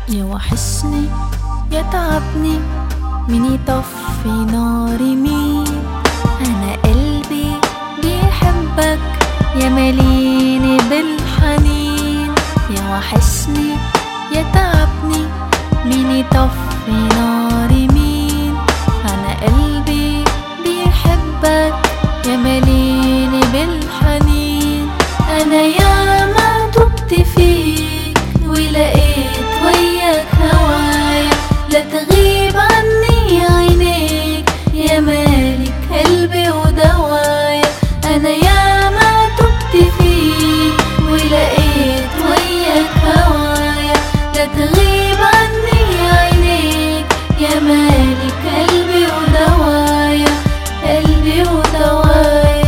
يا وحشني يا تعبني مين يطفي ناري مين انا قلبي بيحبك يا مليني بالحنين يا وحشني يا تعبني مين يطفي ناري مين انا قلبي بيحبك يا مليني بالحنين انا يا ما تبت فيك ولقيت وياك هوايا لا تغيب عني عينيك يا مالك قلبي ودوايا انا يا ما تبت فيك ولقيت وياك هوايا لا تغيب عني عينيك يا مالك قلبي ودوايا قلبي ودوايا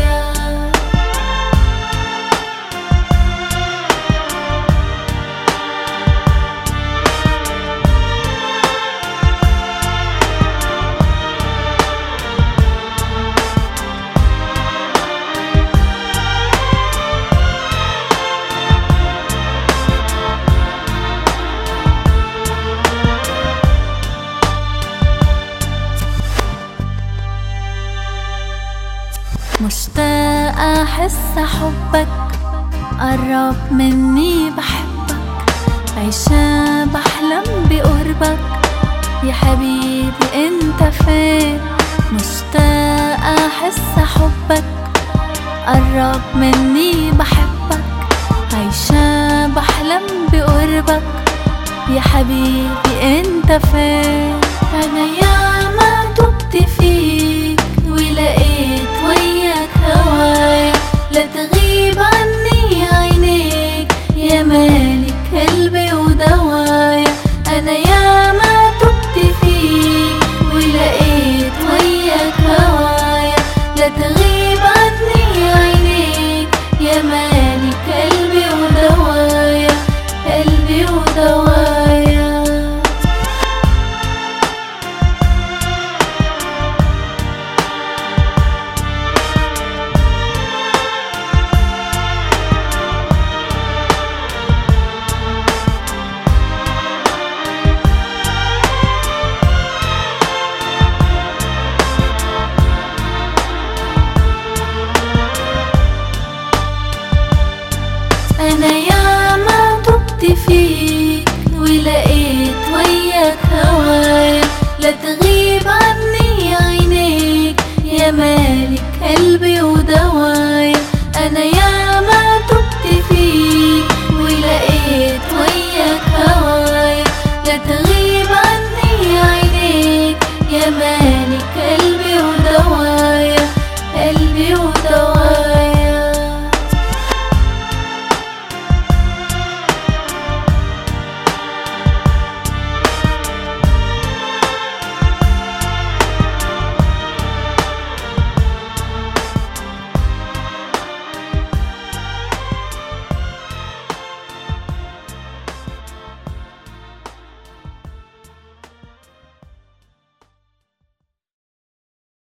مشتاقة أحس حبك قرب مني بحبك عيشة بحلم بقربك يا حبيبي انت فين مشتاقة أحس حبك قرب مني بحبك عيشة بحلم بقربك يا حبيبي انت فين انا يا ما تبت فيك ولقيت وياك هوايا لا تغيب عني عينيك يا مالك قلبي ودوايا انا يا ما تبت فيك ولقيت وياك هوايا لا تغيب عني عينيك يا مالك قلبي ودوايا قلبي ودوايا